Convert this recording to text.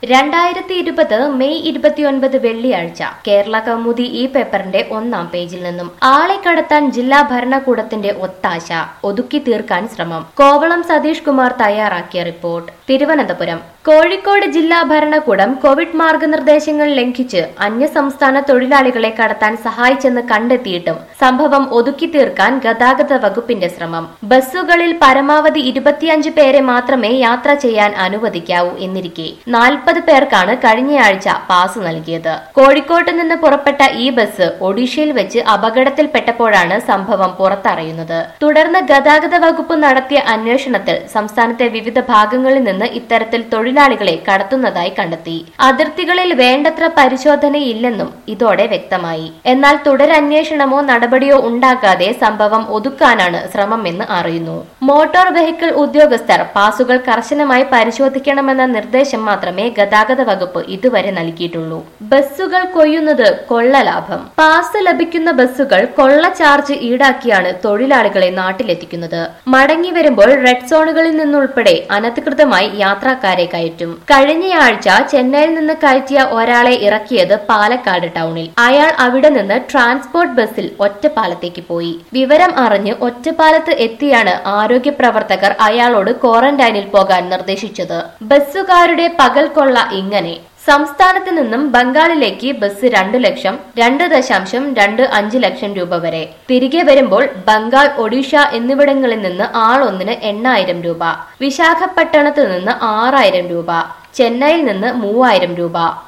രണ്ടായിരത്തി ഇരുപത് മെയ് ഇരുപത്തിയൊൻപത് വെള്ളിയാഴ്ച കേരള കൗമുദി ഈ പേപ്പറിന്റെ ഒന്നാം പേജിൽ നിന്നും ആളെ കടത്താൻ ജില്ലാ ഭരണകൂടത്തിന്റെ ഒത്താശ ഒതുക്കി തീർക്കാൻ ശ്രമം കോവളം സതീഷ് കുമാർ തയ്യാറാക്കിയ റിപ്പോർട്ട് തിരുവനന്തപുരം കോഴിക്കോട് ജില്ലാ ഭരണകൂടം കോവിഡ് മാർഗനിർദ്ദേശങ്ങൾ ലംഘിച്ച് അന്യസംസ്ഥാന തൊഴിലാളികളെ കടത്താൻ സഹായിച്ചെന്ന് കണ്ടെത്തിയിട്ടും സംഭവം ഒതുക്കി തീർക്കാൻ ഗതാഗത വകുപ്പിന്റെ ശ്രമം ബസ്സുകളിൽ പരമാവധി ഇരുപത്തിയഞ്ച് പേരെ മാത്രമേ യാത്ര ചെയ്യാൻ അനുവദിക്കാവൂ എന്നിരിക്കെ നാൽപ്പത് പേർക്കാണ് കഴിഞ്ഞയാഴ്ച പാസ് നൽകിയത് കോഴിക്കോട്ട് നിന്ന് പുറപ്പെട്ട ഈ ബസ് ഒഡീഷയിൽ വെച്ച് അപകടത്തിൽപ്പെട്ടപ്പോഴാണ് സംഭവം പുറത്തറിയുന്നത് തുടർന്ന് ഗതാഗത വകുപ്പ് നടത്തിയ അന്വേഷണത്തിൽ സംസ്ഥാനത്തെ വിവിധ ഭാഗങ്ങളിൽ നിന്ന് ഇത്തരത്തിൽ തൊഴിലാളികളെ കടത്തുന്നതായി കണ്ടെത്തി അതിർത്തികളിൽ വേണ്ടത്ര പരിശോധനയില്ലെന്നും ഇതോടെ വ്യക്തമായി എന്നാൽ തുടരന്വേഷണമോ നടപടിയോ ഉണ്ടാകാതെ സംഭവം ഒതുക്കാനാണ് ശ്രമമെന്ന് അറിയുന്നു മോട്ടോർ വെഹിക്കിൾ ഉദ്യോഗസ്ഥർ പാസുകൾ കർശനമായി പരിശോധിക്കണമെന്ന നിർദ്ദേശം മാത്രമേ ഗതാഗത വകുപ്പ് ഇതുവരെ നൽകിയിട്ടുള്ളൂ ബസ്സുകൾ കൊയ്യുന്നത് കൊള്ള ലാഭം പാസ് ലഭിക്കുന്ന ബസ്സുകൾ കൊള്ള ചാർജ് ഈടാക്കിയാണ് തൊഴിലാളികളെ നാട്ടിലെത്തിക്കുന്നത് മടങ്ങി വരുമ്പോൾ റെഡ് സോണുകളിൽ നിന്നുൾപ്പെടെ അനധികൃതമായി യാത്രക്കാരെ കയറ്റും കഴിഞ്ഞയാഴ്ച ചെന്നൈയിൽ നിന്ന് കയറ്റിയ ഒരാളെ ഇറക്കിയത് പാലക്കാട് ടൗണിൽ അയാൾ അവിടെ നിന്ന് ട്രാൻസ്പോർട്ട് ബസ്സിൽ ഒറ്റപ്പാലത്തേക്ക് പോയി വിവരം അറിഞ്ഞ് ഒറ്റപ്പാലത്ത് എത്തിയാണ് ആരോഗ്യ പ്രവർത്തകർ അയാളോട് ക്വാറന്റൈനിൽ പോകാൻ നിർദ്ദേശിച്ചത് ബസ്സുകാരുടെ പകൽ കൊള്ള ഇങ്ങനെ സംസ്ഥാനത്ത് നിന്നും ബംഗാളിലേക്ക് ബസ് രണ്ടു ലക്ഷം രണ്ട് ദശാംശം രണ്ട് അഞ്ച് ലക്ഷം രൂപ വരെ തിരികെ വരുമ്പോൾ ബംഗാൾ ഒഡീഷ എന്നിവിടങ്ങളിൽ നിന്ന് ആളൊന്നിന് എണ്ണായിരം രൂപ വിശാഖപട്ടണത്ത് നിന്ന് ആറായിരം രൂപ ചെന്നൈയിൽ നിന്ന് മൂവായിരം രൂപ